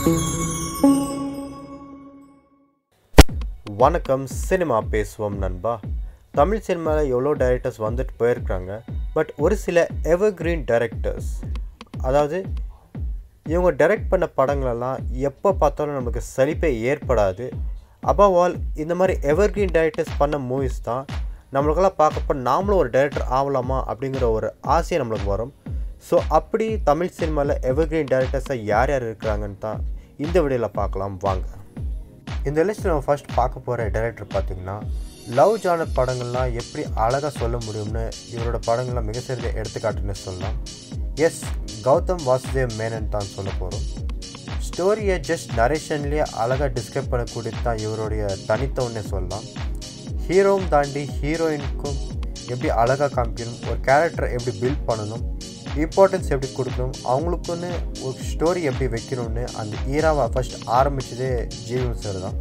வணக்கம் சினிமா பேசுவோம் நண்பா தமிழ் சினிமாவில் எவ்வளோ டைரக்டர்ஸ் வந்துட்டு போயிருக்காங்க பட் ஒரு சில எவர்கிரீன் டைரக்டர்ஸ் அதாவது இவங்க டைரக்ட் பண்ண படங்களெல்லாம் எப்போ பார்த்தாலும் நமக்கு சலிப்பே ஏற்படாது above ஆல் இந்த மாதிரி எவர்கிரீன் டைரக்டர்ஸ் பண்ண மூவிஸ் தான் நம்மளுக்கெல்லாம் பார்க்கப்போ நாமளும் ஒரு டைரக்டர் ஆகலாமா அப்படிங்கிற ஒரு ஆசையை நம்மளுக்கு வரும் ஸோ அப்படி தமிழ் சினிமாவில் எவர்கிரீன் டைரக்டர்ஸாக யார் யார் இருக்கிறாங்கன்னு தான் இந்த வீடியோவில் பார்க்கலாம் வாங்க இந்த லிஸ்ட்டில் நம்ம ஃபர்ஸ்ட் பார்க்க போகிற டைரக்டர் பார்த்தீங்கன்னா லவ் ஜானர் படங்கள்லாம் எப்படி அழகாக சொல்ல முடியும்னு இவரோட படங்கள்லாம் மிக சிறந்த எடுத்துக்காட்டுன்னு சொல்லலாம் எஸ் கௌதம் வாசுதேவ் மேனன் தான் சொல்ல போகிறோம் ஸ்டோரியை ஜஸ்ட் நரேஷன்லேயே அழகாக டிஸ்கிரைப் பண்ணக்கூடியது தான் இவருடைய தனித்தவன்னே சொல்லலாம் ஹீரோவும் தாண்டி ஹீரோயினுக்கும் எப்படி அழகாக காமிக்கணும் ஒரு கேரக்டரை எப்படி பில்ட் பண்ணணும் இம்பார்ட்டன்ஸ் எப்படி கொடுக்கணும் அவங்களுக்குன்னு ஒரு ஸ்டோரி எப்படி வைக்கணும்னு அந்த ஈராவை ஃபஸ்ட் ஆரம்பித்ததே ஜீவன் சார் தான்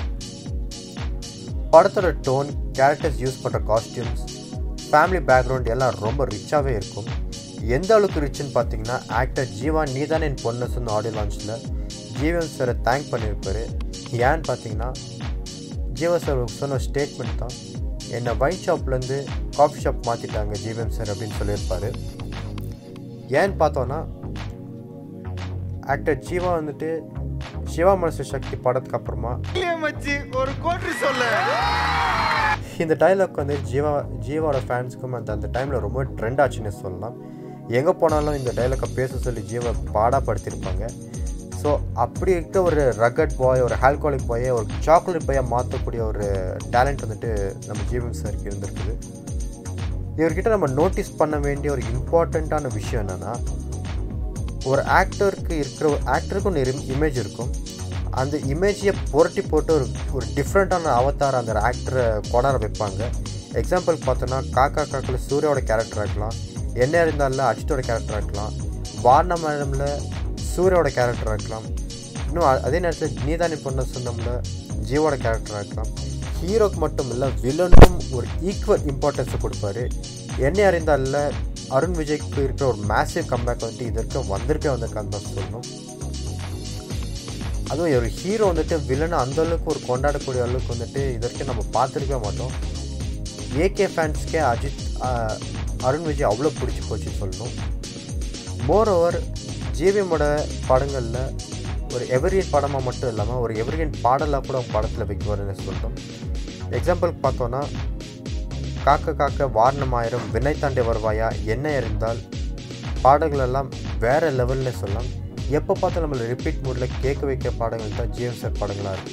படத்தோட டோன் கேரக்டர்ஸ் யூஸ் பண்ணுற காஸ்டியூம்ஸ் ஃபேமிலி பேக்ரவுண்ட் எல்லாம் ரொம்ப ரிச்சாகவே இருக்கும் எந்த அளவுக்கு ரிச்சுன்னு பார்த்தீங்கன்னா ஆக்டர் ஜீவா நீதானே என் பொண்ணு சொன்ன ஆடியோ லான்ச்சில் ஜீவன் சாரை தேங்க் பண்ணியிருப்பாரு ஏன்னு பார்த்தீங்கன்னா ஜீவா சார் சொன்ன ஸ்டேட்மெண்ட் தான் என்னை வைன் ஷாப்லேருந்து காஃபி ஷாப் மாற்றிட்டாங்க ஜீவன் சார் அப்படின்னு சொல்லியிருப்பாரு ஏன்னு பார்த்தோன்னா ஆக்டர் ஜீவா வந்துட்டு சிவா மனசு சக்தி படத்துக்கு அப்புறமா மச்சி ஒரு கோட்டு சொல்ல இந்த டைலாக் வந்து ஜீவா ஜீவாவோட ஃபேன்ஸுக்கும் அந்த அந்த டைமில் ரொம்ப ட்ரெண்ட் ஆச்சுன்னு சொல்லலாம் எங்கே போனாலும் இந்த டைலாக்கை பேச சொல்லி ஜீவா பாடாப்படுத்தியிருப்பாங்க ஸோ அப்படி இருக்க ஒரு ரகட் பாய் ஒரு ஆல்கோலிக் பாயை ஒரு சாக்லேட் பாயாக மாற்றக்கூடிய ஒரு டேலண்ட் வந்துட்டு நம்ம ஜீவன் சாருக்கு இருந்திருக்குது இவர்கிட்ட நம்ம நோட்டீஸ் பண்ண வேண்டிய ஒரு இம்பார்ட்டண்ட்டான விஷயம் என்னென்னா ஒரு ஆக்டருக்கு இருக்கிற ஒரு ஆக்டருக்கும் ஒரு இமேஜ் இருக்கும் அந்த இமேஜையை புரட்டி போட்டு ஒரு ஒரு டிஃப்ரெண்ட்டான அவதார அந்த ஆக்டரை கொண்டாட வைப்பாங்க எக்ஸாம்பிள் பார்த்தோன்னா காக்கா காக்கில் சூர்யாவோட கேரக்டர் இருக்கலாம் என்ன இருந்தாலும் அஜித்தோட கேரக்டர் இருக்கலாம் வாரண மேடமில் சூர்யாவோட கேரக்டர் இருக்கலாம் இன்னும் அ- அதே நேரத்தில் நீதானி பொண்ணு சொன்னோம்ல ஜீவோட கேரக்டர் இருக்கலாம் ஹீரோக்கு மட்டும் இல்லை வில்லனுக்கும் ஒரு ஈக்குவல் இம்பார்ட்டன்ஸை கொடுப்பாரு என்னை அறிந்தால அருண் விஜய்க்கு இருக்கிற ஒரு மேசிவ் கம்பேக் வந்துட்டு இது வரைக்கும் வந்திருக்கே வந்திருக்கான்னு தான் சொல்லணும் அதுவும் ஒரு ஹீரோ வந்துட்டு வில்லனை அந்த அளவுக்கு ஒரு கொண்டாடக்கூடிய அளவுக்கு வந்துட்டு இது வரைக்கும் நம்ம பார்த்துருக்கவே மாட்டோம் ஏகே ஃபேன்ஸ்க்கே அஜித் ஆஹ், அருண் விஜய் அவ்வளோ பிடிச்சி போச்சுன்னு சொல்லணும் மோர் ஓவர் ஜிவிஎம்மோட படங்களில் ஒரு எவரியன் படமாக மட்டும் இல்லாமல் ஒரு எவரியன் பாடலாக கூட அவங்க படத்தில் வைக்குவாருன்னு சொல்லிட்டோம் எக்ஸாம்பிள் பார்த்தோன்னா காக்க காக்க வாரணமாயிரம் வினை தாண்டி வருவாயா என்ன இருந்தால் பாடல்கள் எல்லாம் வேறு லெவல்ல சொல்லலாம் எப்போ பார்த்தாலும் நம்மளை ரிப்பீட் மூடில் கேட்க வைக்க பாடங்கள் தான் ஜிஎம் சார் படங்களாக இருக்கும்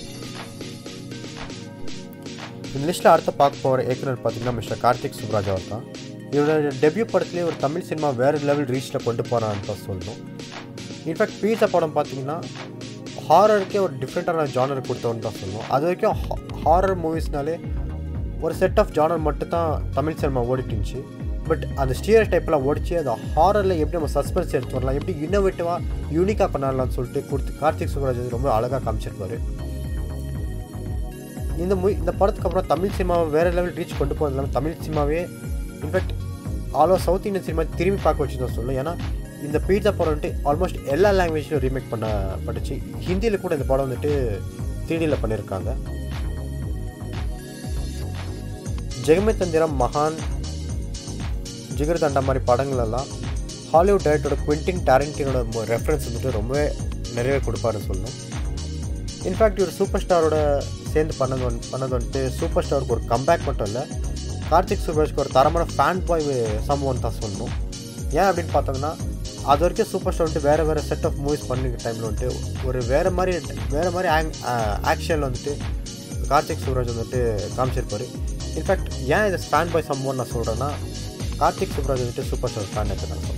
இந்த லிஸ்ட்டில் அடுத்த பார்க்க போகிற இயக்குனர் பார்த்தீங்கன்னா மிஸ்டர் கார்த்திக் சுப்ராஜ் அவர் தான் இவரோட டெபியூ படத்துலேயே ஒரு தமிழ் சினிமா வேறு லெவல் ரீச்சில் கொண்டு போகிறான்னு தான் சொல்லணும் இன்ஃபேக்ட் பீஸா படம் பார்த்தீங்கன்னா ஹாரருக்கே ஒரு டிஃப்ரெண்ட்டான ஜானர் கொடுத்தோன்னு தான் சொல்லணும் அது வரைக்கும் ஹாரர் மூவிஸ்னாலே ஒரு செட் ஆஃப் ஜானர் மட்டும் தான் தமிழ் சினிமா ஓடிட்டு இருந்துச்சு பட் அந்த ஸ்டீரியர் டைப்லாம் ஓடிச்சு அந்த ஹாரரில் எப்படி நம்ம சஸ்பென்ஸ் எடுத்து வரலாம் எப்படி இன்னோவேட்டிவாக யூனிக்காக பண்ணலாம்னு சொல்லிட்டு கொடுத்து கார்த்திக் சுப்ராஜ் வந்து ரொம்ப அழகாக காமிச்சிருப்பாரு இந்த மூவி இந்த படத்துக்கு அப்புறம் தமிழ் சினிமாவை வேறு லெவல் ரீச் கொண்டு போகிறது இல்லாமல் தமிழ் சினிமாவே in fact all over south Indian cinema திரும்பி பார்க்க வச்சு தான் சொல்லும் ஏன்னா இந்த பீட்சா படம் வந்துட்டு ஆல்மோஸ்ட் எல்லா லாங்குவேஜ்லையும் ரீமேக் பண்ணப்பட்டுச்சு ஹிந்தியில் கூட இந்த படம் வந்துட்டு த்ரீடியில் பண்ணியிருக்காங்க ஜெகமே தந்திரம் மகான் ஜிகர் தண்டா மாதிரி படங்கள் எல்லாம் ஹாலிவுட் டைரக்டரோட குவிண்டின் டேரண்டினோட ரெஃபரன்ஸ் வந்துட்டு ரொம்பவே நிறையவே கொடுப்பாருன்னு சொல்லணும் இன்ஃபேக்ட் இவர் சூப்பர் ஸ்டாரோட சேர்ந்து பண்ணது வந்து பண்ணது வந்துட்டு சூப்பர் ஸ்டாருக்கு ஒரு கம்பேக் மட்டும் இல்லை கார்த்திக் சுப்ராஜ்க்கு ஒரு தரமான ஃபேன் பாய் சம்பவம் தான் சொல்லணும் ஏன் அப்படின்னு பார்த்தோம்னா அது வரைக்கும் சூப்பர் ஸ்டார் வந்துட்டு வேறு வேறு செட் ஆஃப் மூவிஸ் பண்ணிருக்க டைமில் வந்துட்டு ஒரு வேறு மாதிரி வேறு மாதிரி ஆங் ஆக்ஷனில் வந்துட்டு கார்த்திக் சுப்ராஜ் வந்துட்டு காமிச்சிருப்பாரு இன்ஃபேக்ட் ஏன் இது ஃபேன் பாய் சம்பவம் நான் சொல்கிறேன்னா கார்த்திக் சுப்ராஜ் வந்துட்டு சூப்பர் ஸ்டார் ஃபேன் நான் சொல்கிறேன்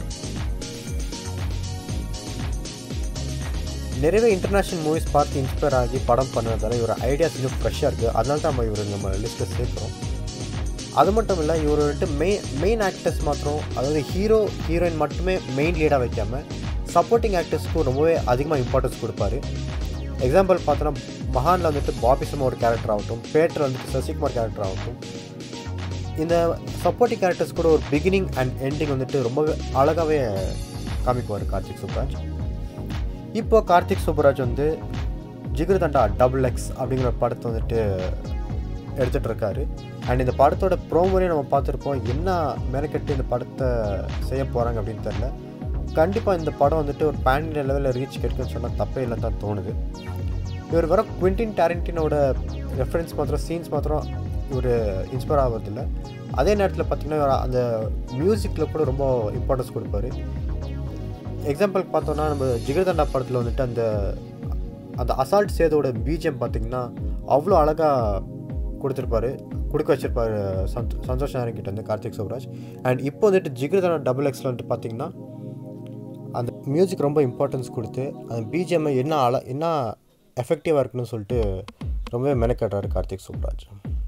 நிறைய இன்டர்நேஷ்னல் மூவிஸ் பார்த்து இன்ஸ்பயர் ஆகி படம் பண்ணதால இவர் ஐடியாஸ் இன்னும் ஃப்ரெஷ்ஷாக இருக்குது அதனால தான் நம்ம இவர் நம்ம லிஸ்ட்டில் சேர்க்குறோம் அது மட்டும் இல்லை இவர் வந்துட்டு மெயின் மெயின் ஆக்டர்ஸ் மாத்திரம் அதாவது ஹீரோ ஹீரோயின் மட்டுமே மெயின் லீடாக வைக்காமல் சப்போர்ட்டிங் ஆக்டர்ஸ்க்கும் ரொம்பவே அதிகமாக இம்பார்ட்டன்ஸ் கொடுப்பாரு எக்ஸாம்பிள் பார்த்தோன்னா மகானில் வந்துட்டு பாபி சிம்மா ஒரு கேரக்டர் ஆகட்டும் பேட்டர் வந்துட்டு சசிகுமார் கேரக்டர் ஆகட்டும் இந்த சப்போர்ட்டிங் கேரக்டர்ஸ் கூட ஒரு பிகினிங் அண்ட் எண்டிங் வந்துட்டு ரொம்பவே அழகாகவே காமிக்குவார் கார்த்திக் சுப்ராஜ் இப்போ கார்த்திக் சுப்புராஜ் வந்து ஜிகிருதண்டா டபுள் எக்ஸ் அப்படிங்கிற படத்தை வந்துட்டு எடுத்துகிட்டு இருக்காரு அண்ட் இந்த படத்தோட ப்ரோமோலையும் நம்ம பார்த்துருப்போம் என்ன மெனக்கெட்டு இந்த படத்தை செய்ய போகிறாங்க அப்படின்னு தெரில கண்டிப்பாக இந்த படம் வந்துட்டு ஒரு பேன் இண்டியா லெவலில் ரீச் கிடைக்குன்னு சொன்னால் தப்பே இல்லை தான் தோணுது இவர் வர குவிண்டின் டேரண்டினோட ரெஃபரன்ஸ் மாத்திரம் சீன்ஸ் மாத்திரம் இவர் இன்ஸ்பயர் ஆகிறதில்ல அதே நேரத்தில் பார்த்திங்கன்னா இவர் அந்த மியூசிக்கில் கூட ரொம்ப இம்பார்ட்டன்ஸ் கொடுப்பாரு எக்ஸாம்பிளுக்கு பார்த்தோன்னா நம்ம ஜிகர்தண்டா படத்தில் வந்துட்டு அந்த அந்த அசால்ட் சேதோட பிஜிஎம் பார்த்திங்கன்னா அவ்வளோ அழகாக கொடுத்துருப்பாரு கொடுக்க வச்சிருப்பாரு சந்தோ சந்தோஷ் நாராயண் கிட்ட வந்து கார்த்திக் சுப்ராஜ் அண்ட் இப்போ வந்துட்டு ஜிகர்தண்டா டபுள் எக்ஸில் வந்துட்டு பார்த்திங்கன்னா அந்த மியூசிக் ரொம்ப இம்பார்ட்டன்ஸ் கொடுத்து அந்த பிஜிஎம்ஐ என்ன அழ என்ன எஃபெக்டிவாக இருக்குன்னு சொல்லிட்டு ரொம்பவே மெனக்கட்டுறாரு கார்த்திக் சுப்ராஜ்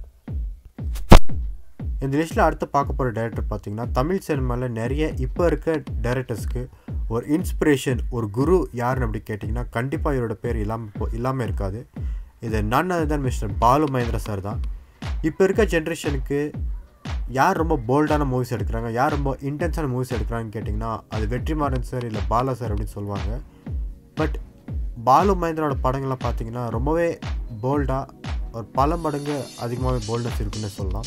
இந்த லிஸ்ட்டில் அடுத்து பார்க்க போகிற டேரக்டர் பார்த்தீங்கன்னா தமிழ் சினிமாவில் நிறைய இப்போ இருக்க டேரக்டர்ஸ்க்கு ஒரு இன்ஸ்பிரேஷன் ஒரு குரு யாருன்னு அப்படி கேட்டிங்கன்னா கண்டிப்பாக இவரோட பேர் இல்லாமல் போ இல்லாமல் இருக்காது இது நன் தான் மிஸ்டர் பாலு மகேந்திர சார் தான் இப்போ இருக்க ஜென்ரேஷனுக்கு யார் ரொம்ப போல்டான மூவிஸ் எடுக்கிறாங்க யார் ரொம்ப இன்டென்ஸான மூவிஸ் எடுக்கிறாங்கன்னு கேட்டிங்கன்னா அது வெற்றிமாறன் சார் இல்லை பாலா சார் அப்படின்னு சொல்லுவாங்க பட் பாலு மகேந்திரோட படங்கள்லாம் பார்த்தீங்கன்னா ரொம்பவே போல்டாக ஒரு பல மடங்கு அதிகமாகவே போல்ட்னஸ் இருக்குன்னு சொல்லலாம்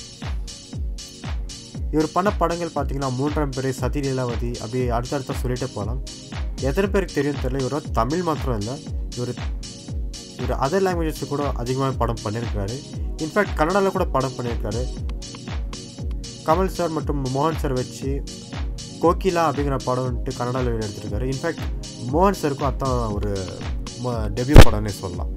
இவர் பண்ண படங்கள் பார்த்தீங்கன்னா மூன்றாம் பேர் சதி லீலாவதி அப்படி அடுத்தடுத்த சொல்லிட்டே போகலாம் எத்தனை பேருக்கு தெரியும் தெரியல இவர் தமிழ் மாத்திரம் இல்லை இவர் இவர் அதர் லாங்குவேஜஸ் கூட அதிகமாக படம் பண்ணியிருக்காரு இன்ஃபேக்ட் கன்னடாவில் கூட படம் பண்ணியிருக்காரு கமல் சார் மற்றும் மோகன் சார் வச்சு கோகிலா அப்படிங்கிற படம் வந்துட்டு கன்னடாவில் எடுத்திருக்காரு இன்ஃபேக்ட் மோகன் சாருக்கும் அதான் ஒரு டெபியூ படம்னே சொல்லலாம்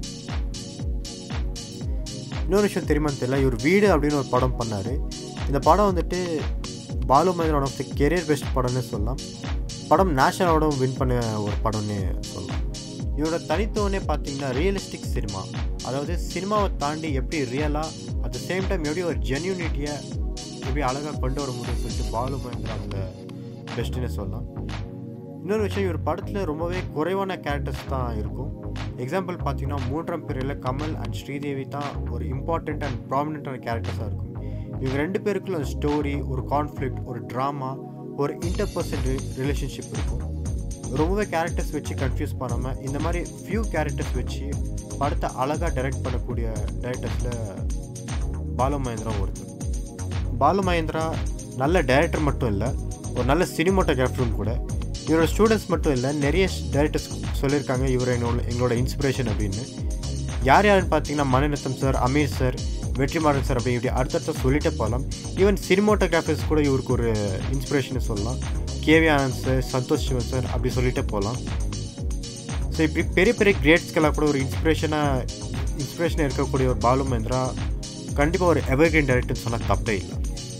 இன்னொரு விஷயம் தெரியுமான்னு தெரியல இவர் வீடு அப்படின்னு ஒரு படம் பண்ணார் இந்த படம் வந்துட்டு Balu Mahendra one of the career best படம்னு சொல்லலாம் படம் நேஷனல் அவார்டும் வின் பண்ண ஒரு படம்னு சொல்லலாம் இவரோட தனித்துவனே பார்த்தீங்கன்னா ரியலிஸ்டிக் சினிமா அதாவது சினிமாவை தாண்டி எப்படி ரியலாக அட் த சேம் டைம் எப்படி ஒரு ஜென்யூனிட்டியை எப்படி அழகாக கொண்டு வர முடியும்னு சொல்லிட்டு பாலு மகேந்திரா அதில் பெஸ்ட்டுன்னு சொல்லலாம் இன்னொரு விஷயம் இவர் படத்தில் ரொம்பவே குறைவான கேரக்டர்ஸ் தான் இருக்கும் எக்ஸாம்பிள் பார்த்தீங்கன்னா மூன்றாம் பிரிவில் கமல் அண்ட் ஸ்ரீதேவி தான் ஒரு இம்பார்ட்டண்ட் அண்ட் ப்ராமினெண்ட்டான கேரக்டர்ஸாக இருக்கும் இவங்க ரெண்டு பேருக்குள்ள ஒரு ஸ்டோரி ஒரு கான்ஃப்ளிக்ட் ஒரு ட்ராமா ஒரு இன்டர்பர்சன் ரிலேஷன்ஷிப் இருக்கும் ரொம்பவே கேரக்டர்ஸ் வச்சு கன்ஃபியூஸ் பண்ணாமல் இந்த மாதிரி ஃபியூ கேரக்டர்ஸ் வச்சு படத்தை அழகாக டைரக்ட் பண்ணக்கூடிய டைரக்டர்ஸில் பாலு மகேந்திரா ஒருத்தர் பாலு மகேந்திரா நல்ல டைரக்டர் மட்டும் இல்லை ஒரு நல்ல சினிமோட்டோகிராஃபரும் கூட இவரோட ஸ்டூடெண்ட்ஸ் மட்டும் இல்லை நிறைய டைரக்டர்ஸ் சொல்லியிருக்காங்க இவர் என்னோட எங்களோட இன்ஸ்பிரேஷன் அப்படின்னு யார் யாருன்னு பார்த்தீங்கன்னா Maniratnam sir Ameer sir Vetrimaaran sir அப்படி இப்படி அடுத்தடுத்த சொல்லிட்டே போகலாம் ஈவன் சினிமோட்டோகிராஃபர்ஸ் கூட இவருக்கு ஒரு இன்ஸ்பிரேஷன் சொல்லலாம் கேவி ஆனந்த் சார் சந்தோஷ் சிவன் சார் அப்படி சொல்லிட்டே போகலாம் ஸோ இப்படி பெரிய பெரிய கிரேட்ஸ்க்கெல்லாம் கூட ஒரு இன்ஸ்பிரேஷனாக இன்ஸ்பிரேஷனாக இருக்கக்கூடிய ஒரு பாலு மகேந்திரா கண்டிப்பாக ஒரு எவர்கிரீன் டைரக்டர்னு சொன்னால் தப்பே இல்லை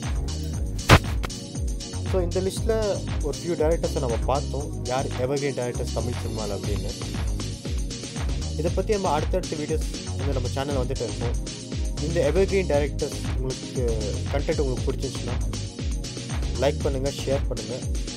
ஸோ இந்த லிஸ்ட்டில் ஒரு ஃபியூ டேரக்டர்ஸை நம்ம பார்த்தோம் யார் எவர்கிரீன் டேரக்டர்ஸ் தமிழ் சினிமாவில் அப்படின்னு இதை பற்றி நம்ம அடுத்தடுத்த வீடியோஸ் வந்து நம்ம சேனலில் வந்துட்டு இருக்கோம் இந்த எவர்கிரீன் டைரக்டர்ஸ் உங்களுக்கு கண்டென்ட் உங்களுக்கு பிடிச்சிருந்துச்சுன்னா லைக் பண்ணுங்கள் ஷேர் பண்ணுங்கள்